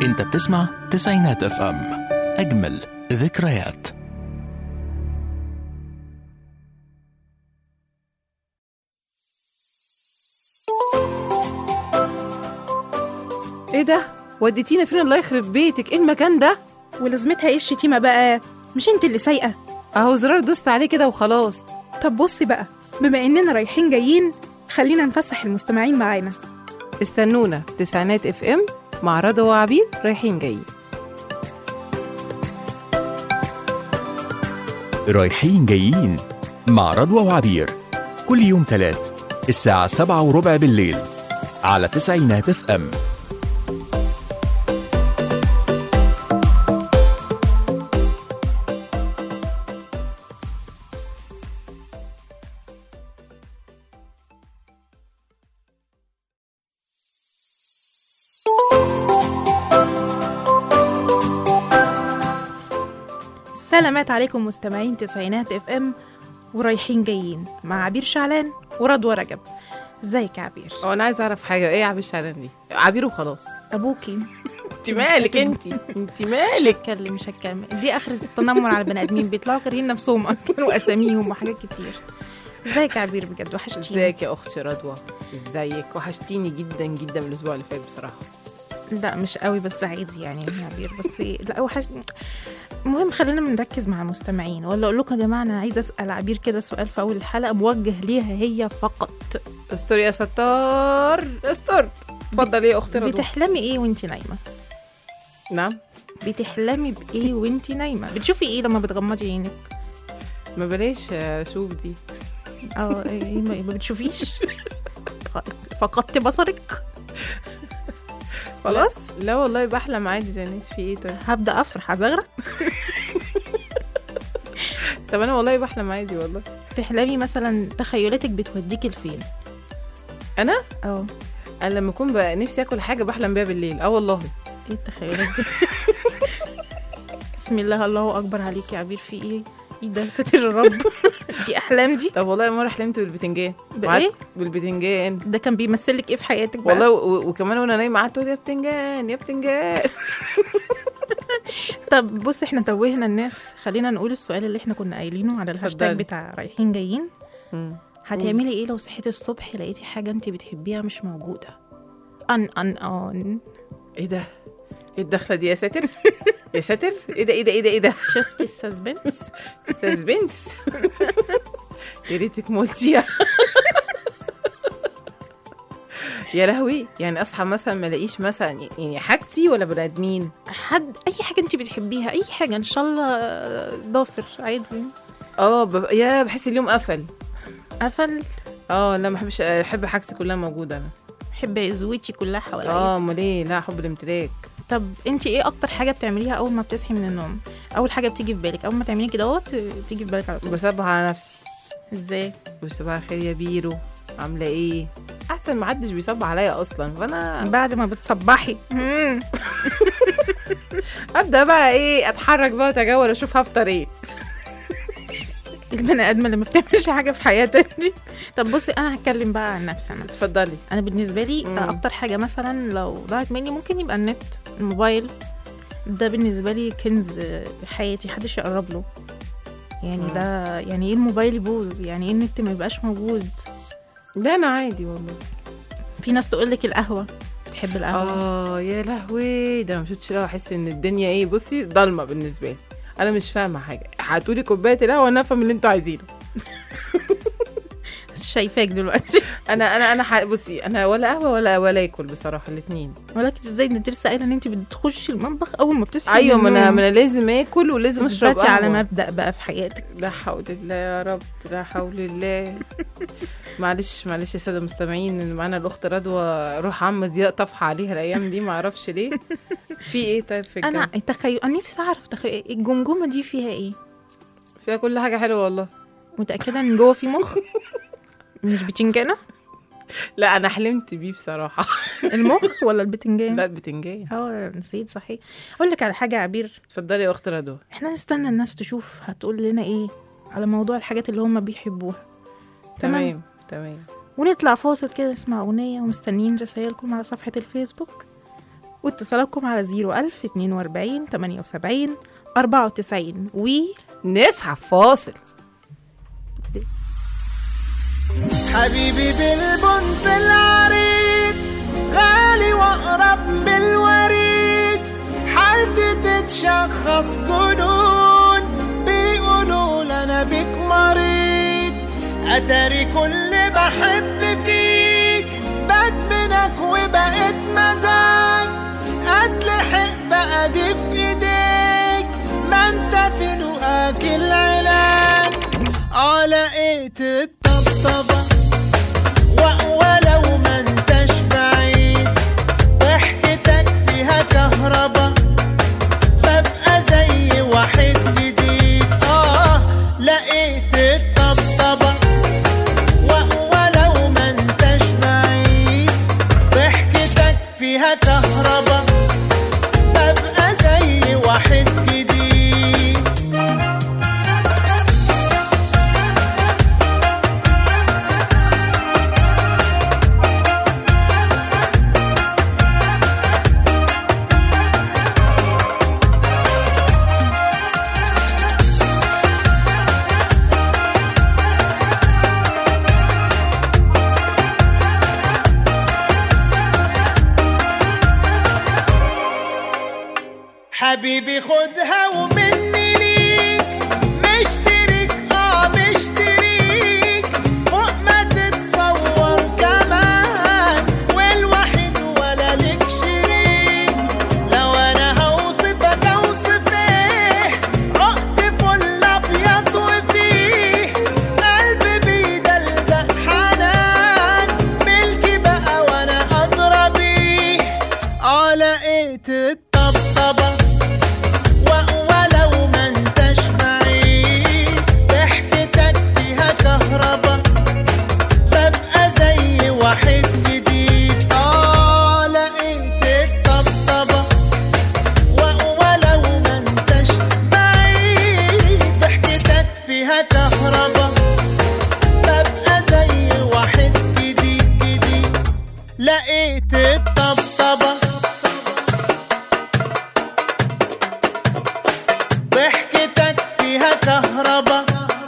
انت بتسمع تسعينات اف ام اجمل ذكريات ايه ده وديتينا فين الله يخرب بيتك ايه المكان ده ولازمتها ايه الشتيمة بقى مش انت اللي سايقة اهو زرار دوست عليه كده وخلاص طب بصي بقى بما اننا رايحين جايين خلينا نفسح المستمعين معانا استنونا تسعينات اف ام مع رضا وعبير رايحين جايين رايحين جايين مع رضوى وعبير كل يوم تلات الساعة سبعة وربع بالليل على تسعينات اف ام سلامات عليكم مستمعين تسعينات اف ام ورايحين جايين مع عبير شعلان ورضوى رجب ازيك يا عبير هو انا عايزه اعرف حاجه ايه يا عبير شعلان دي عبير وخلاص ابوكي انت مالك انت انت مش مالك هتكلم مش هتكلم دي اخر التنمر على البني ادمين بيطلعوا كارهين نفسهم اصلا واساميهم وحاجات كتير ازيك يا عبير بجد وحشتيني ازيك يا اختي رضوى ازيك وحشتيني جدا جدا من الاسبوع اللي فات بصراحه لا مش قوي بس عادي يعني يا عبير بس لا وحش المهم خلينا نركز مع المستمعين ولا اقول لكم يا جماعه انا عايزه اسال عبير كده سؤال في اول الحلقه موجه ليها هي فقط استر يا ستار استر اتفضلي يا اختي رضوى بتحلمي ايه وانت نايمه نعم بتحلمي بايه وانت نايمه بتشوفي ايه لما بتغمضي عينك ما بلاش اشوف دي اه إيه ما ما بتشوفيش ف- فقدت بصرك خلاص لا, لا والله بحلم عادي زي الناس في ايه طيب هبدا افرح هزغرط طب انا والله بحلم عادي والله تحلمي مثلا تخيلاتك بتوديكي لفين انا اه انا لما اكون بقى نفسي اكل حاجه بحلم بيها بالليل اه والله ايه التخيلات دي بسم الله الله اكبر عليك يا عبير في ايه ايه ده ساتر يا رب دي احلام دي طب والله مره حلمت بالبتنجان بايه وقعدت بالبتنجان ده كان بيمثل لك ايه في حياتك بقى والله و- وكمان وانا نايمه قعدت اقول يا بتنجان يا بتنجان طب بص احنا توهنا الناس خلينا نقول السؤال اللي احنا كنا قايلينه على الهاشتاج اتفضلي. بتاع رايحين جايين مم. هتعملي ايه لو صحيتي الصبح لقيتي حاجه انت بتحبيها مش موجوده ان ان ان ايه ده ايه الدخله دي يا ساتر يا ساتر ايه ده ايه ده ايه ده ايه ده شفتي السسبنس سسبنس يا ريتك مولتيها يا لهوي يعني اصحى مثلا ما الاقيش مثلا يعني حاجتي ولا بني ادمين حد اي حاجه انت بتحبيها اي حاجه ان شاء الله ضافر عادي اه بب... يا بحس اليوم قفل قفل اه لا ما بحبش احب حاجتي كلها موجوده انا بحب عزوتي كلها حواليا اه امال ايه لا حب الامتلاك طب انت ايه اكتر حاجه بتعمليها اول ما بتصحي من النوم اول حاجه بتيجي في بالك اول ما تعملي كده اهوت تيجي في بالك على طول بصبح على نفسي ازاي وصباح الخير يا بيرو عامله ايه احسن ما حدش بيصب عليا اصلا فانا بعد ما بتصبحي مم. ابدا بقى ايه اتحرك بقى واتجول اشوف هفطر ايه البني ادم اللي ما بتعملش حاجه في حياتها دي طب بصي انا هتكلم بقى عن نفسي انا اتفضلي انا بالنسبه لي مم. اكتر حاجه مثلا لو ضاعت مني ممكن يبقى النت الموبايل ده بالنسبه لي كنز في حياتي محدش يقرب له يعني مم. ده يعني ايه الموبايل يبوظ يعني ايه النت ما يبقاش موجود لا انا عادي والله في ناس تقول لك القهوه تحب القهوه اه يا لهوي ده انا ما شفتش القهوه احس ان الدنيا ايه بصي ضلمه بالنسبه لي انا مش فاهمه حاجه هاتولي كوبايه القهوه وانا افهم اللي انتوا عايزينه شايفاك دلوقتي انا انا انا ح... بصي انا ولا قهوه ولا ولا اكل بصراحه الاثنين ولكن ازاي انت لسه قايله ان انت بتخشي المطبخ اول ما بتصحي ايوه من ما انا النوم. ما انا لازم اكل ولازم اشرب بتباتي على قهوة. مبدا بقى في حياتك لا حول الله يا رب لا حول الله معلش معلش يا ساده المستمعين ان معانا الاخت رضوى روح عم ضياء طفحه عليها الايام دي ما اعرفش ليه في ايه طيب في انا الجنة؟ التخيل انا نفسي اعرف تخيل الجمجمه دي فيها ايه فيها كل حاجه حلوه والله متاكده ان جوه في مخ مش بتنجانه لا انا حلمت بيه بصراحه المخ ولا البتنجان لا بتنجان اه نسيت صحيح اقول لك على حاجه يا عبير اتفضلي يا اخت رضوى احنا نستنى الناس تشوف هتقول لنا ايه على موضوع الحاجات اللي هم بيحبوها تمام تمام تمام ونطلع فاصل كده نسمع اغنيه ومستنيين رسائلكم على صفحه الفيسبوك واتصالاتكم على 01000 42 78 94 و نسحب فاصل حبيبي بالبنت العريض غالي واقرب من الوريد حالتي تتشخص جنون بيقولوا انا بيك مريض اتاري كل بحب فيك بدمنك وبقيت مزاج اتلحق بقى دي في ايديك ما انت في لقاك العلاج اه لقيت الطبطبة و- ولو ما انتش بعيد ضحكتك فيها كهربا ببقى زي واحد جديد اه لقيت الطبطبة و- ولو ما انتش بعيد ضحكتك فيها كهربا ببقى زي واحد جديد حبيبي خدها ومني ليك مشترك اه مشتريك فوق ما تتصور كمان والوحيد ولا لك شريك لو انا هوصفك اوصف ايه عقد فل ابيض وفيه قلبي بيدلدق حنان ملكي بقى وانا ادرى بيه اه لقيت الطبطبة و- ولو ما انتش بعيد ضحكتك فيها كهربا ببقى زي واحد جديد اه لقيت الطبطبة و- ولو ما انتش بعيد ضحكتك فيها كهربا ببقى زي واحد جديد جديد لقيت الطبطبة ضحكتك فيها كهربا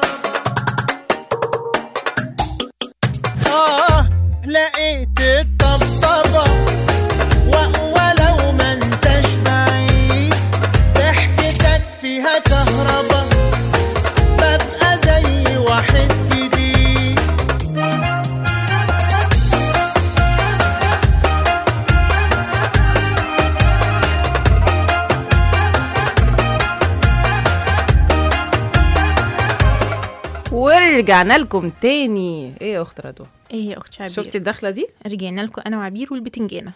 آه لقيت الطبطبة و- ولو ما انتش بعيد ضحكتك فيها كهربا ببقى زي واحد جديد ورجعنا لكم تاني ايه يا اخت رضوى ايه يا اخت شعبير شفتي الدخله دي رجعنا لكم انا وعبير والبتنجانه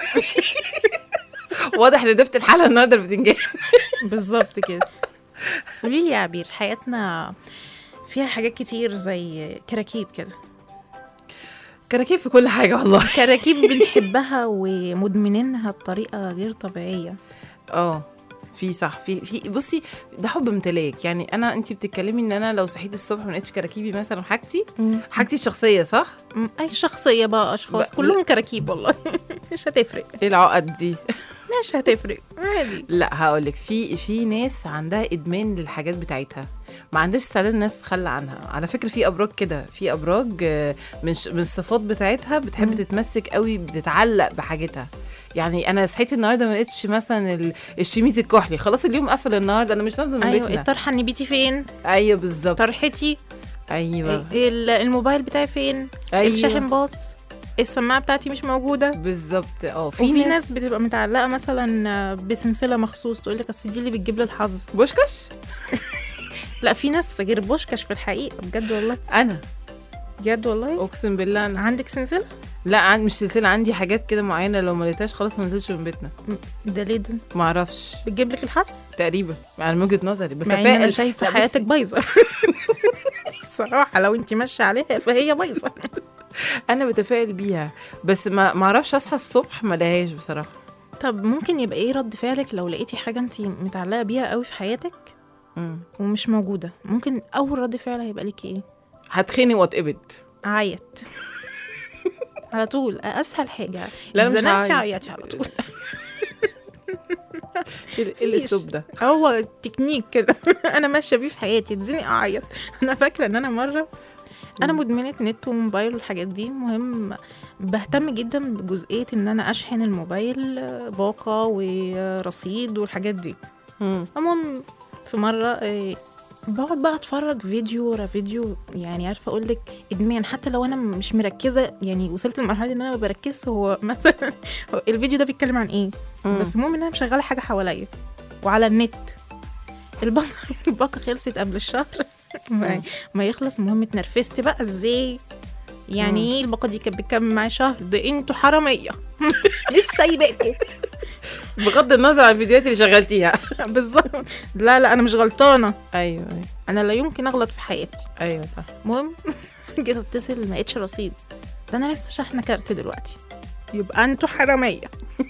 واضح ان ضفت الحلقه النهارده البتنجان بالظبط كده قولي لي يا عبير حياتنا فيها حاجات كتير زي كراكيب كده كراكيب في كل حاجه والله كراكيب بنحبها ومدمنينها بطريقه غير طبيعيه اه في صح في في بصي ده حب امتلاك يعني انا انت بتتكلمي ان انا لو صحيت الصبح ما لقيتش كراكيبي مثلا حاجتي حاجتي الشخصيه صح م- اي شخصيه بقى اشخاص بقى- كلهم كراكيب والله مش هتفرق ايه العقد دي مش هتفرق عادي لا هقول لك في في ناس عندها ادمان للحاجات بتاعتها ما عندهاش استعداد الناس تتخلى عنها على فكره في ابراج كده في ابراج آه، من ش- من الصفات بتاعتها بتحب مم. تتمسك قوي بتتعلق بحاجتها يعني انا صحيت النهارده ما لقيتش مثلا ال- الشميز الكحلي خلاص اليوم قفل النهارده انا مش نازله من ايوه بيتنا الطرحه النبيتي فين ايوه بالظبط طرحتي ايوه ال- الموبايل بتاعي فين ايوه الشاحن باظ السماعه بتاعتي مش موجوده بالظبط اه في, وفي ناس بتبقى متعلقه مثلا بسلسله مخصوص تقول لك اصل دي اللي بتجيب لي الحظ بوشكش لا في ناس غير بوشكش في الحقيقه بجد والله انا بجد والله اقسم بالله انا عندك سلسله لا عن مش سلسله عندي حاجات كده معينه لو ما لقيتهاش خلاص ما نزلش من بيتنا ده ليه ده ما اعرفش بتجيب لك الحظ تقريبا يعني من وجهه نظري مع ان انا بتفائل شايفه لا، بصي، حياتك بايظه الصراحه لو انت ماشيه عليها فهي بايظه انا بتفائل بيها بس ما ما اعرفش اصحى الصبح ما لهاش بصراحه طب ممكن يبقى ايه رد فعلك لو لقيتي حاجه انت متعلقه بيها قوي في حياتك مم. ومش موجوده ممكن اول رد فعل هيبقى لك ايه هتخني واتقبض عيط على طول اسهل حاجه لا، أنا مش اتزنقتي هعيط. عيطي على طول ايه إيه الاسلوب ده هو تكنيك كده انا ماشيه بيه في حياتي تزني اعيط انا فاكره ان انا مره انا مدمنه نت وموبايل والحاجات دي مهم بهتم جدا بجزئيه ان انا اشحن الموبايل آه، باقه ورصيد والحاجات دي مم. المهم في مره آه، بقعد بقى اتفرج فيديو ورا فيديو يعني عارفه اقول لك ادمان حتى لو انا مش مركزه يعني وصلت لمرحله ان انا ما بركزش هو مثلا هو الفيديو ده بيتكلم عن ايه مم. بس المهم ان انا مشغله حاجه حواليا وعلى النت الباقه الباقه خلصت قبل الشهر ما, مم. ما يخلص المهم اتنرفزت بقى ازاي يعني مم. ايه الباقه دي كانت بتكمل معايا شهر ده انتوا حراميه مش سايباكوا بغض النظر عن الفيديوهات اللي شغلتيها بالظبط لا لا انا مش غلطانه ايوه ايوه انا لا يمكن اغلط في حياتي ايوه صح المهم جيت اتصل ما لقيتش رصيد ده انا لسه شاحنه كارت دلوقتي يبقى انتوا حراميه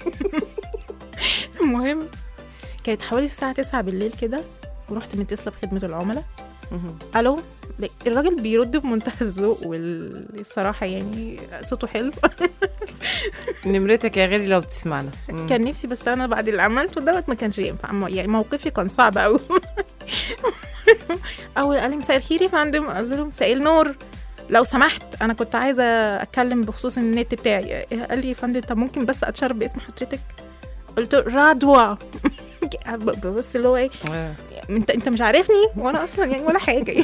المهم كانت حوالي الساعه 9 بالليل كده ورحت متصله بخدمه العملاء مهم. الو لا، الراجل بيرد بمنتهى الذوق والصراحه يعني صوته حلو نمرتك يا غالي لو بتسمعنا مم. كان نفسي بس انا بعد اللي عملته دوت ما كانش ينفع مو- يعني موقفي كان صعب قوي اول قال لي مساء الخير يا فندم قلت له مساء النور لو سمحت انا كنت عايزه اتكلم بخصوص النت بتاعي قال لي يا فندم طب ممكن بس اتشرف باسم حضرتك قلت له رضوى ببص اللي هو ايه آه. انت انت مش عارفني وانا اصلا يعني ولا حاجه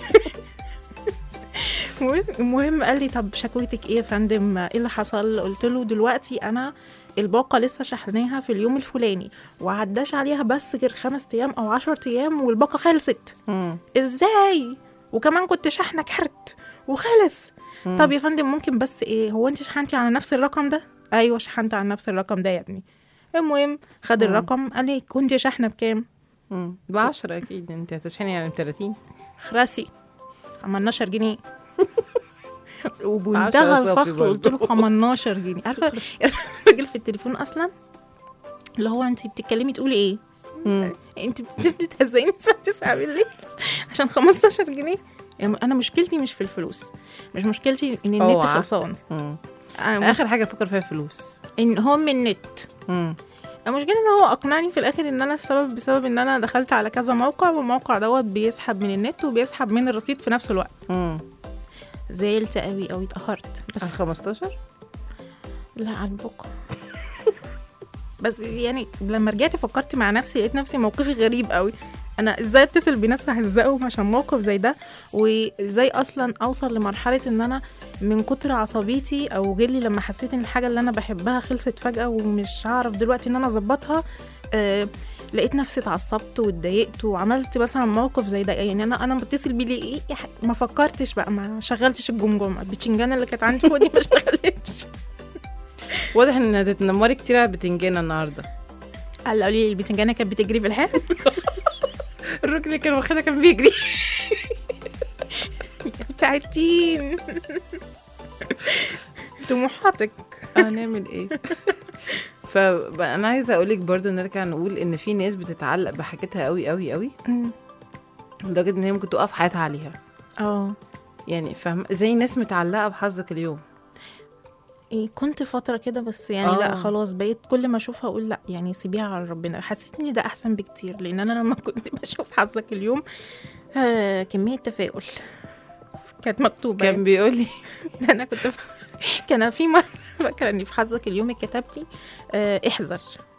المهم قال لي طب شكوتك ايه يا فندم ايه اللي حصل قلت له دلوقتي انا الباقة لسه شحناها في اليوم الفلاني وعداش عليها بس غير خمس ايام او عشر ايام والباقة خلصت مم. ازاي وكمان كنت شاحنة كارت وخلص مم. طب يا فندم ممكن بس ايه هو انت شحنتي على نفس الرقم ده ايوه شحنت على نفس الرقم ده يا ابني المهم خد مم. الرقم قال لي كنت شاحنه بكام مم. ب 10 اكيد انت هتشحني يعني ب 30 خراسي 18 جنيه عشرة وبمنتهى صافي الفخر برضه. قلت له 18 جنيه عارفه الراجل في التليفون اصلا اللي هو انت بتتكلمي تقولي ايه مم. انت بتتصلي تهزقيني الساعه 9 بالليل عشان 15 جنيه يعني انا مشكلتي مش في الفلوس مش مشكلتي ان النت اوعى. خلصان مم. أنا اخر حاجه افكر فيها الفلوس ان هو من النت مم. المشكلة ان هو اقنعني في الاخر ان انا السبب بسبب ان انا دخلت على كذا موقع والموقع دوت بيسحب من النت وبيسحب من الرصيد في نفس الوقت مم. زعلت قوي قوي اتقهرت على بس 15 لا على البقى بس يعني لما رجعت فكرت مع نفسي لقيت نفسي موقفي غريب قوي انا ازاي اتصل بناس هزقهم عشان موقف زي ده وازاي اصلا اوصل لمرحله ان انا من كتر عصبيتي او غلي لما حسيت ان الحاجه اللي انا بحبها خلصت فجاه ومش هعرف دلوقتي ان انا اظبطها آه لقيت نفسي اتعصبت واتضايقت وعملت مثلا موقف زي ده يعني انا انا بتصل بيه ليه ايه يا ح- ما فكرتش بقى ما شغلتش الجمجمه البتنجانه اللي كانت عندي فوق دي ما اشتغلتش واضح ان هتتنمري كتير على البتنجانه النهارده قالوا لي البتنجانه كانت بتجري في الحال الراجل اللي كان واخدها كان بيجري بتاعتين طموحاتك هنعمل ايه فانا عايزه اقول لك برضو نرجع نقول ان في ناس بتتعلق بحاجتها قوي قوي قوي لدرجه ان هي ممكن توقف حياتها عليها اه يعني فاهم زي ناس متعلقه بحظك اليوم إيه كنت فترة كده بس يعني آه. لا خلاص بقيت كل ما اشوفها اقول لا يعني سيبيها على ربنا حسيت ان ده احسن بكتير لان انا لما كنت بشوف حظك اليوم آه كمية تفاؤل كانت مكتوبة كان يعني. بيقول لي انا كنت كان في مرة فاكرة اني في حظك اليوم كتبتي آه احذر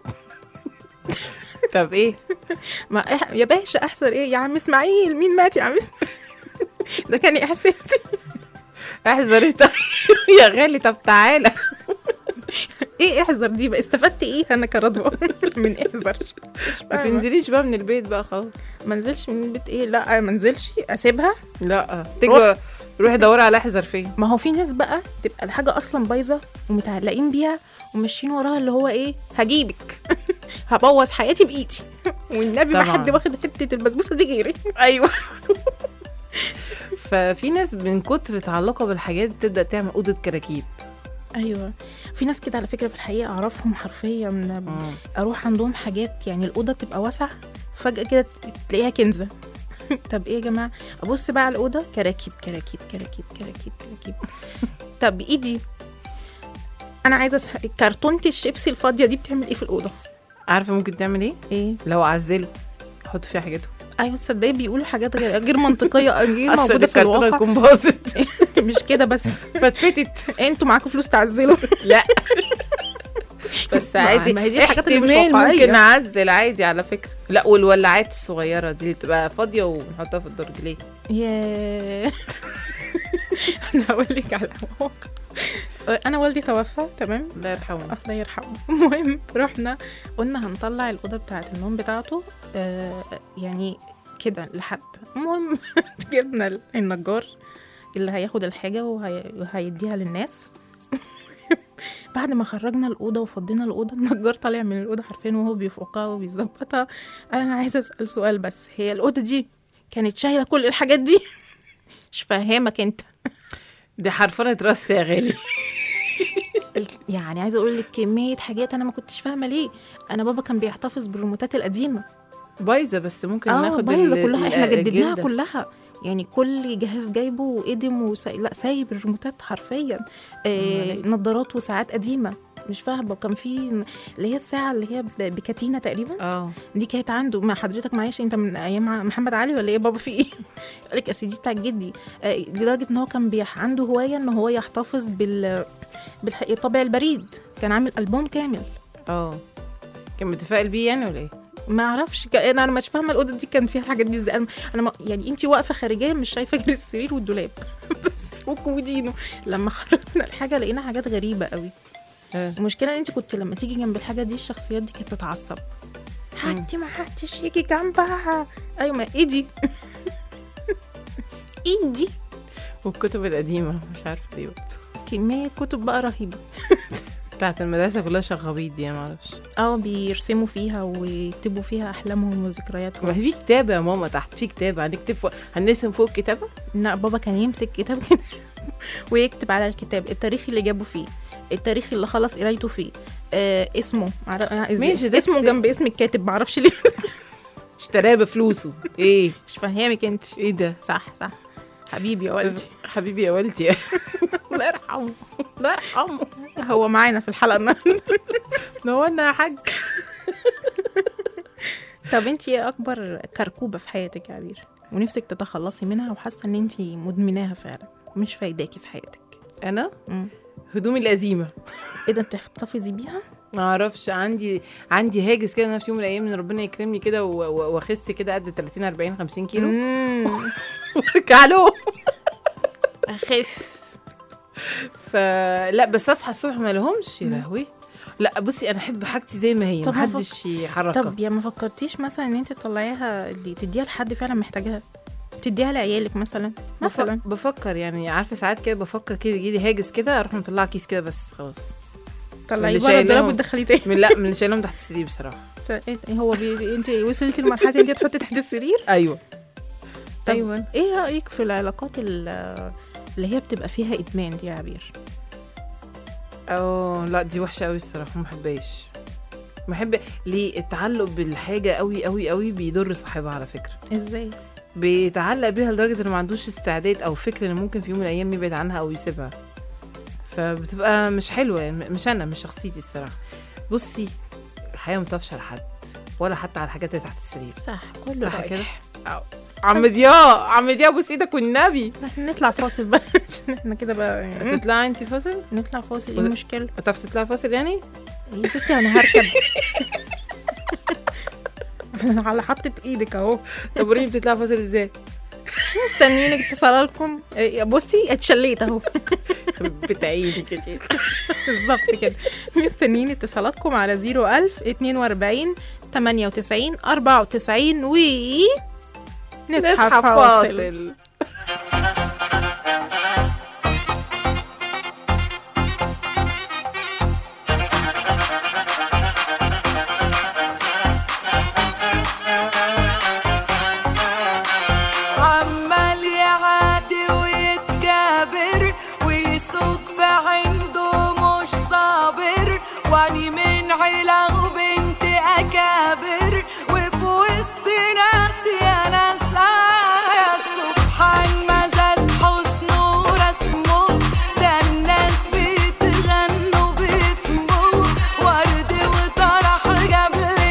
طب ايه ما إح... يا باشا احذر ايه يا عم اسماعيل مين مات يا عم إسماعيل؟ ده كان احساسي احذر طيب يا غالي طب تعالى ايه احذر دي بقى استفدت ايه انا كرضوى من احذر مش ما فاهمة. تنزليش بقى من البيت بقى خلاص ما انزلش من البيت ايه لا ما انزلش اسيبها لا تجري روحي دوري على احذر فين ما هو في ناس بقى تبقى الحاجه اصلا بايظه ومتعلقين بيها وماشيين وراها اللي هو ايه هجيبك هبوظ حياتي بايدي والنبي ما طبعاً. حد واخد حته البسبوسه دي غيري ايوه ففي ناس من كتر تعلقها بالحاجات بتبدا تعمل اوضه كراكيب ايوه في ناس كده على فكره في الحقيقه اعرفهم حرفيا اروح عندهم حاجات يعني الاوضه تبقى واسعه فجاه كده تلاقيها كنزه طب ايه يا جماعه ابص بقى على الاوضه كراكيب كراكيب كراكيب كراكيب كراكيب طب ايدي انا عايزه أسح... كرتونه الشيبسي الفاضيه دي بتعمل ايه في الاوضه عارفه ممكن تعمل ايه ايه لو عزله حط فيها حاجته ايوه تصدقي بيقولوا حاجات غير غير منطقيه غير أصل موجوده في الكرتونة الواقع تكون باظت مش كده بس فتفتت انتوا معاكم فلوس تعزلوا لا بس ما- عادي ما هي دي الحاجات اللي مش احتمال واقعية. ممكن نعزل عادي على فكره لا والولاعات الصغيره دي اللي بتبقى فاضيه ونحطها في الدرج ليه ياه انا هقول لك على موقف انا والدي توفى تمام الله يرحمه الله يرحمه المهم رحنا قلنا هنطلع الأوضة بتاعة النوم بتاعته آه يعني كده لحد المهم جبنا ال- النجار اللي هياخد الحاجة وهي- وهيديها للناس بعد ما خرجنا الأوضة وفضينا الأوضة النجار طالع من الأوضة حرفيا وهو بيفقها وبيظبطها قال أنا عايزة أسأل سؤال بس هي الأوضة دي كانت شايلة كل الحاجات دي مش فاهمك انت دي حرفنه راس يا غالي يعني عايزه اقول لك كميه حاجات انا ما كنتش فاهمه ليه انا بابا كان بيحتفظ بالريموتات القديمه بايظه بس ممكن اه ناخد بايظه ال- كلها ال- احنا جددناها الجلدة. كلها يعني كل جهاز جايبه وقدم وسايب لا سايب الريموتات حرفيا آه أمال نظارات وساعات قديمه مش فاهمه وكان في اللي هي الساعه اللي هي ب- بكاتينا تقريبا اه دي كانت عنده ما حضرتك معلش انت من ايام محمد علي ولا ايه بابا في ايه قال لك اصل دي بتاعت جدي آه، لدرجه ان هو كان بيح عنده هوايه ان هو يحتفظ بال بالطابع البريد كان عامل البوم كامل اه كان متفائل بيه يعني ولا ايه؟ ما اعرفش ك- انا انا مش فاهمه الاوضه دي كان فيها الحاجات دي ازاي انا انا ما- يعني انت واقفه خارجيا مش شايفه غير السرير والدولاب بس وكودينو لما خرجنا الحاجه لقينا حاجات غريبه قوي آه. المشكله ان انت كنت لما تيجي جنب الحاجه دي الشخصيات دي كانت تتعصب حتى ما حدش يجي جنبها ايوه ما ايه دي ايه دي والكتب القديمه مش عارفه ليه برضه كميه كتب بقى رهيبه بتاعت المدرسه كلها شغابيط دي انا معرفش اه بيرسموا فيها ويكتبوا فيها احلامهم ما وذكرياتهم في كتابه يا ماما تحت في كتابه هنكتب فوق هنرسم فوق الكتابه لا بابا كان يمسك كتاب كده ويكتب على الكتاب التاريخ اللي جابه فيه التاريخ اللي خلص قرايته فيه آه اسمه معرف... ماشي، ده اسمه كت- جنب اسم الكاتب معرفش ليه اشتراه بفلوسه ايه مش فاهمك انت ايه ده صح صح حبيبي يا والدي حبيبي يا والدي الله يرحمه الله يرحمه هو معانا في الحلقه النهارده نورنا يا حاج طب انت ايه اكبر كركوبه في حياتك يا عبير ونفسك تتخلصي منها وحاسه ان انت مدمناها فعلا مش فايداكي في حياتك انا مم. هدومي القديمه ايه ده بتحتفظي بيها ما اعرفش عندي عندي هاجس كده انا في يوم من الايام ان ربنا يكرمني كده و- و- واخس كده قد 30 40 50 كيلو مم. وارجع له اخس فلا بس اصحى الصبح ما لهمش يا لهوي لا بصي انا احب حاجتي زي ما هي طب ما محدش يحركها طب يا ما فكرتيش مثلا ان انت تطلعيها اللي تديها لحد فعلا محتاجها تديها لعيالك مثلا بف- مثلا بفكر يعني عارفه ساعات كده بفكر كده يجيلي هاجس كده اروح مطلعه كيس كده بس خلاص طلعيه اللي بره الدولاب شايلاهم- وتدخليه تاني من لا من اللي شايلهم تحت السرير بصراحه إيه- هو بي... انت وصلتي لمرحله انت تحطي تحت السرير ايوه طب ايوه ايه رايك في العلاقات ال- اللي هي بتبقى فيها ادمان دي يا عبير اه لا دي وحشه قوي الصراحه ما بحبهاش بحب ليه التعلق بالحاجه قوي قوي قوي بيضر صاحبها على فكره ازاي بيتعلق بيها لدرجه انه ما عندوش استعداد او فكر ان ممكن في يوم من الايام يبعد عنها او يسيبها فبتبقى مش حلوه يعني مش انا مش شخصيتي الصراحه بصي الحياه مطفشه لحد ولا حتى على الحاجات اللي تحت السرير صح كله صح رايح. كده عم ضياء عم ضياء بص ايدك والنبي احنا نطلع فاصل بقى عشان احنا كده بقى يعني تطلعي انت فاصل نطلع فاصل ايه ولا- المشكله هتعرفي تطلعي فاصل يعني يا ستي انا هركب على حطة ايدك اهو طب وريني بتطلعي فاصل ازاي مستنيين اتصالاتكم إيه، بصي اتشليت اهو يخرب بيت عينك يا شيخ بالظبط كده مستنيين اتصالاتكم على 01000 42 98 94 و نصحى فاصل عمال يعادي ويتكابر ويسوق في عنده مش صابر واني من عيلة وبنت أكابر وفي وسط ناس يا ناس يا سبحان ما زاد حسنه ورسمه ده الناس بتغنوا باسمه ورد وطرح قبل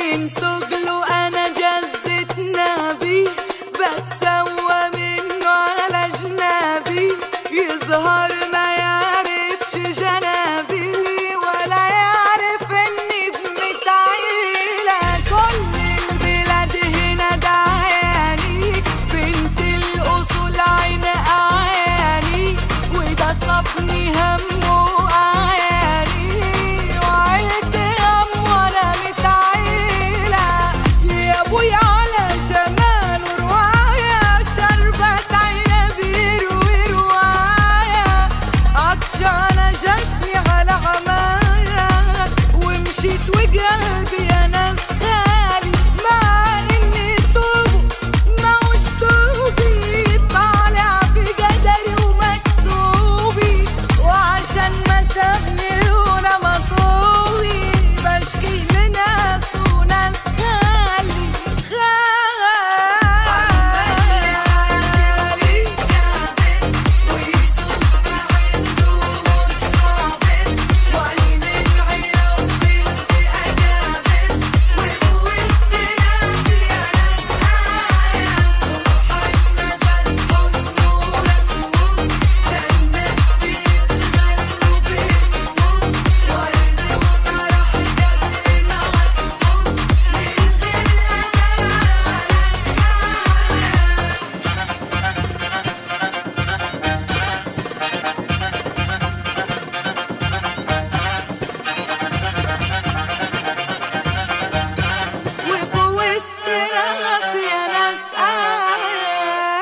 من تجله انا جزت نبي بتسوى منه على جنابي يظهر ما يعرفش جنابي ولا يعرف اني بنت عيلة كل البلاد هنا دعياني بنت الاصول عين اعياني وده صابني هم واعياني وعيلتي هم وانا متعيلة يا ابويا على جمال رواية شربت عيني بيروي رواية عطشانة جتني على عماية ومشيت وقلبي يا ناس خالي مع اني توب ما وش توبي طالع في قدري ومكتوبي وعشان ما سابني وانا مطوبي بشكي لناس وناس خالي خالي ويسوق عنده مش صابر وعلي من عيله وبنت أجابر وبوسط ناسي أنا سعايا صبحك نزل حسنه رسمه للناس بيتغنوا باسمه ورد وطرح قبل ما اسمه من غير أزل على سعايا وفي وسط ناس يا ناس آه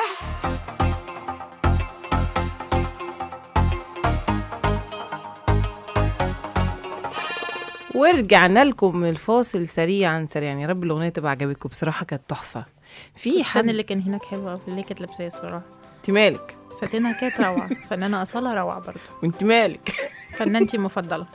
ورجعنا لكم من الفاصل سريعا سريعا يا رب الاغنيه تبقى عجبتكم بصراحه كانت تحفه في الفستان حد اللي كان هناك حلو قوي اللي كانت لابساه الصراحه انت مالك ساتينها كانت روعه فنانه اصاله روعه برضه وانت مالك فنانتي المفضله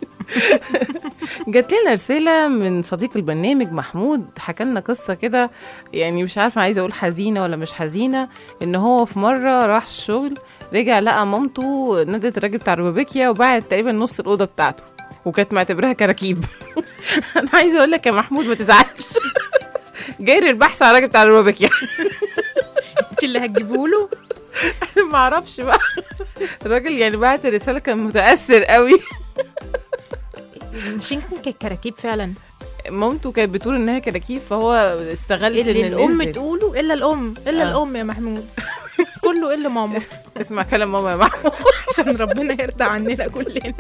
جات لنا رسالة من صديق البرنامج محمود حكى لنا قصة كده يعني مش عارفة عايزة أقول حزينة ولا مش حزينة إن هو في مرة راح الشغل رجع لقى مامته نادت الراجل بتاع الروبيكيا وباعت تقريبا نص الأوضة بتاعته وكانت معتبرها كراكيب أنا عايزة أقول لك يا محمود ما تزعلش جاير البحث على الراجل بتاع الروبيكيا انت اللي هتجيبه له أنا ما أعرفش بقى الراجل يعني بعت الرسالة كان متأثر قوي مش يمكن كانت كراكيب فعلا مامته كانت بتقول إنها كراكيب فهو استغل اللي إن الام نزل. تقوله الا الام الا آه. الام يا محمود كله الا ماما اسمع كلام ماما يا محمود عشان ربنا يرضى عننا كلنا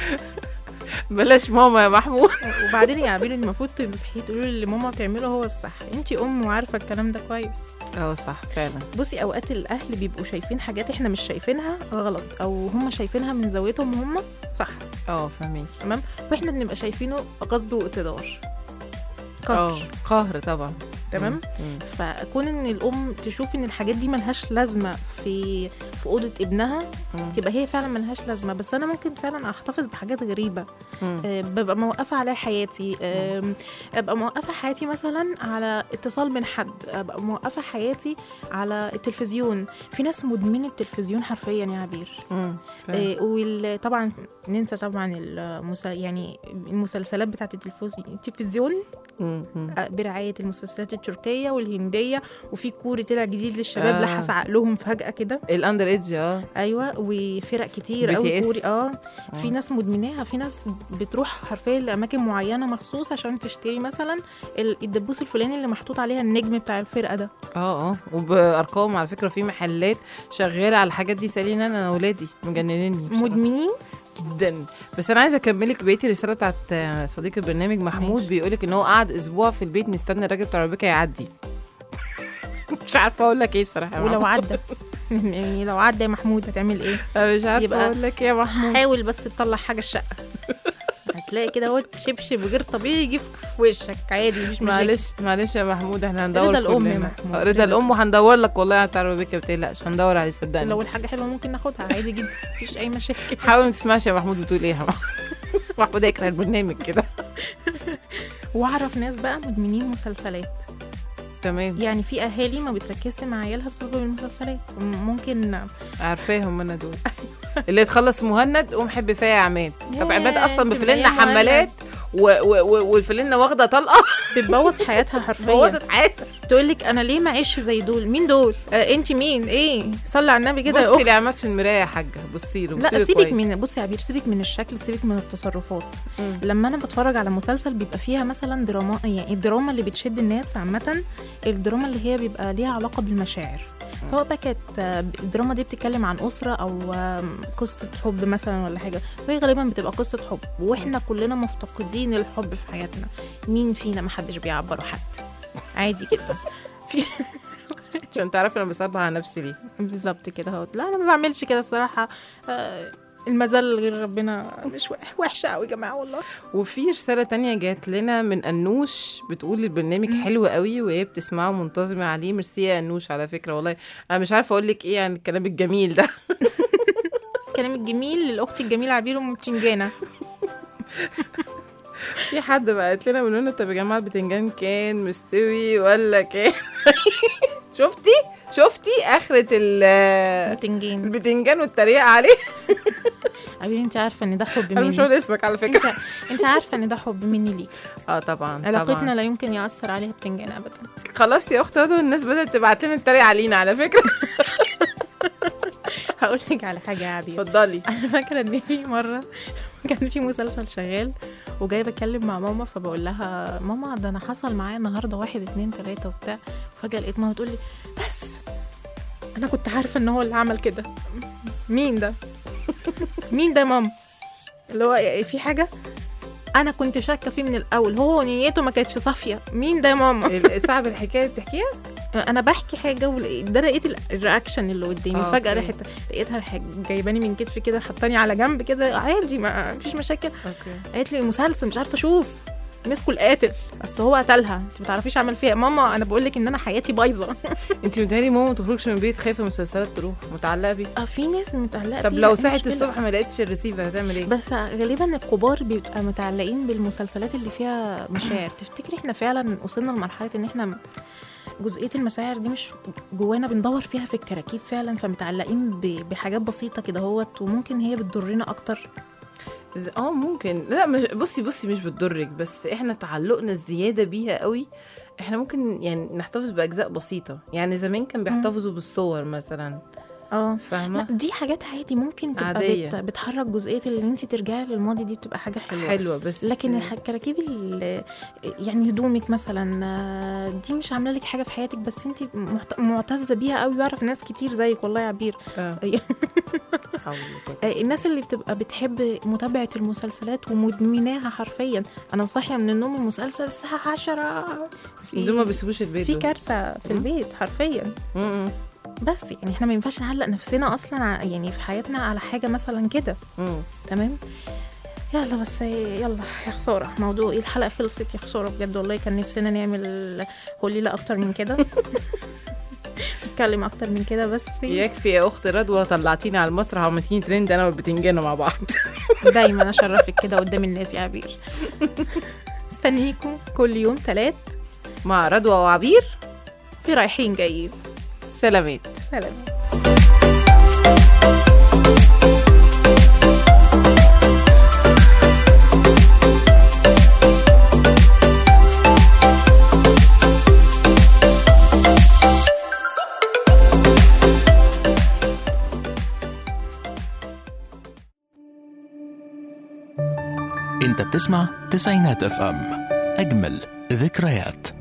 بلاش ماما يا محمود وبعدين يا عبير المفروض تصحي تقولي اللي ماما بتعمله هو الصح انت ام وعارفه الكلام ده كويس اه صح فعلا بصي اوقات الاهل بيبقوا شايفين حاجات احنا مش شايفينها غلط او هم شايفينها من زاويتهم هم صح اه فهميكي تمام واحنا بنبقى شايفينه غصب واقتدار اه قهر قهر طبعا تمام مم. فكون ان الام تشوف ان الحاجات دي ملهاش لازمه في في اوضه ابنها مم. تبقى هي فعلا ملهاش لازمه بس انا ممكن فعلا احتفظ بحاجات غريبه مم. آه، ببقى موقفه عليها حياتي آم، ابقى موقفه حياتي مثلا على اتصال من حد ابقى موقفه حياتي على التلفزيون في ناس مدمنين التلفزيون حرفيا يا عبير مم. فعلا. آه، وطبعا ننسى طبعا المسا يعني المسلسلات بتاعت التلفزيون التلفزيون مم. مم. آه، برعايه المسلسلات التركيه والهنديه وفي كوري طلع جديد للشباب آه. لحس عقلهم فجاه كده الاندر ايدج اه ايوه وفرق كتير BTS. قوي كوري اه آه. في ناس مدمناها في ناس بتروح حرفيا لاماكن معينه مخصوص عشان تشتري مثلا ال- الدبوس الفلاني اللي محطوط عليها النجم بتاع الفرقه ده اه اه وبارقام على فكره في محلات شغاله على الحاجات دي سالين انا انا ولادي مجننيني بصراحة. مدمنين جدا بس انا عايزه اكملك بقيه الرساله بتاعت آه، صديق البرنامج محمود ماشي. بيقولك ان هو قعد اسبوع في البيت مستني الراجل بتاع ربيكا يعدي مش عارفه اقول لك ايه بصراحه يا ولو محمود. عدى يعني لو عدى يا محمود هتعمل ايه انا مش عارفه يبقى اقول لك ايه يا محمود حاول بس تطلع حاجه الشقه هتلاقي كده هو شبشب غير طبيعي يجي في وشك عادي مش مشاكل معلش معلش يا محمود احنا هندور رضا الأم يا كلنا. محمود. آه، رضا رضا الام وهندور لك والله على تعرف بيك ما تقلقش هندور عليه صدقني لو الحاجه حلوه ممكن ناخدها عادي جدا مفيش اي مشاكل حاول ما تسمعش يا محمود بتقول ايه يا محمود محمود يكره البرنامج كده واعرف ناس بقى مدمنين مسلسلات تمام يعني في اهالي ما بتركزش مع عيالها بسبب المسلسلات ممكن عارفاهم انا دول اللي تخلص مهند قوم حب فيا يا عماد طب ياه، عماد اصلا كان بفلنا أيام مهند. حمالات و... و... و... والفلانه واخده طلقه بتبوظ حياتها حرفيا بوظت حياتها تقول لك انا ليه ما اعيش زي دول مين دول آه انت مين ايه صلي على النبي كده يا بصي اخت لعمات في المرايه يا حاجه بصي له بصي لا له سيبك كويس. من بصي يا عبير سيبك من الشكل سيبك من التصرفات مم. لما انا بتفرج على مسلسل بيبقى فيها مثلا دراما يعني الدراما اللي بتشد الناس عامه الدراما اللي هي بيبقى ليها علاقه بالمشاعر سواء بقى كانت آه، الدراما دي بتتكلم عن اسره او آم، قصه حب مثلا ولا حاجه وهي غالبا بتبقى قصه حب واحنا كلنا مفتقدين الحب في حياتنا مين فينا ما حدش بيعبره حد عادي جدا في عشان تعرفي انا بصبها على نفسي ليه بالظبط كده اهو لا انا ما بعملش كده الصراحه آه، المزل غير ربنا مش وح- وحشه قوي يا جماعه والله وفي رسالة تانية جات لنا من أنوش بتقول البرنامج حلو قوي وهي بتسمعه منتظمة عليه ميرسي يا أنوش على فكرة والله أنا مش عارفة أقول لك إيه عن الكلام الجميل ده الكلام الجميل للاخت الجميله عبير ام بتنجانه في حد بعت لنا بيقول لنا طب يا جماعة البتنجان كان مستوي ولا كان شفتي شفتي آخرة ال بتنجان البتنجان والتريقة عليه عبير انت عارفه ان ده حب أنا مش مني هقول اسمك على فكرة انت انت عارفه ان ده حب مني ليك اه طبعا علاقتنا طبعا لا يمكن ياثر عليها بتنجان ابدا خلاص يا أخت هدوء الناس بدأت تبعت لنا التريقة علينا على فكرة هقول لك على حاجه يا عبير اتفضلي انا فاكره ان في مره كان في مسلسل شغال وجايه بتكلم مع ماما فبقول لها ماما ده انا حصل معايا النهارده واحد اتنين تلاته وبتاع فجاه لقيت ماما تقول لي بس انا كنت عارفه ان هو اللي عمل كده مين ده مين ده يا ماما اللي هو في حاجه انا كنت شاكه فيه من الاول هو نيته ما كانتش صافيه مين ده يا ماما صعب الحكاية اللي بتحكيها انا بحكي حاجه ولقيت ده لقيت ال- الرياكشن اللي قدامي آه، فجاه أوكي. راحت لقيتها ح- جايباني من كتفي كده حطاني على جنب كده عادي ما فيش مشاكل اوكي قالت لي مسلسل مش عارفه اشوف مسكوا القاتل بس هو قتلها انت ما تعرفيش عمل فيها إيه. ماما انا بقول لك ان انا حياتي بايظه انت متهيألي ماما ما تخرجش من البيت خايفه المسلسلات تروح متعلقه بيها اه في ناس متعلقه طب بيها، لو إيه صحت المشكلة؟ الصبح ما لقيتش الريسيفر هتعمل ايه بس غالبا الكبار بيبقى متعلقين بالمسلسلات اللي فيها مشاعر تفتكري احنا فعلا وصلنا لمرحله ان احنا جزئيه المشاعر دي مش جوانا بندور فيها في الكراكيب فعلا فمتعلقين ب- بحاجات بسيطه كده هوت وممكن هي بتضرنا اكتر ز- اه ممكن لا مش بصي بصي مش بتضرك بس احنا تعلقنا الزياده بيها قوي احنا ممكن يعني نحتفظ باجزاء بسيطه يعني زمان كان بيحتفظوا بالصور مثلا اه لا فاهمه دي حاجات عادي ممكن تبقى عادية. بت... بتحرك جزئيه اللي انت ترجعي للماضي دي بتبقى حاجه حلوه حلوه بس لكن الح- الكراكيب ال- يعني هدومك مثلا آه، دي مش عامله لك حاجه في حياتك بس انت محت- معتزه بيها قوي واعرف ناس كتير زيك والله يا عبير آه. آه، حول ولا قوة. آه، الناس اللي بتبقى بتحب متابعه المسلسلات ومدمناها حرفيا انا صاحيه من النوم المسلسل الساعه 10 دول ما بيسيبوش البيت في دول. كارثه في مم. البيت حرفيا م- م- بس يعني احنا ما ينفعش نعلق نفسنا اصلا ع- يعني في حياتنا على حاجه مثلا كده م. تمام يلا بس يلا يا خساره موضوع ايه الحلقه خلصت يا خساره بجد والله كان نفسنا نعمل هوليله اكتر من كده نتكلم اكتر من كده بس يكفي يا اخت رضوى طلعتيني على المسرح وعملتيني ترند انا والبتنجانه مع بعض دايما اشرفك كده قدام الناس يا عبير استنيكم كل يوم ثلاث مع رضوى وعبير في رايحين جايين سلامات سلام انت بتسمع تسعينات اف ام اجمل ذكريات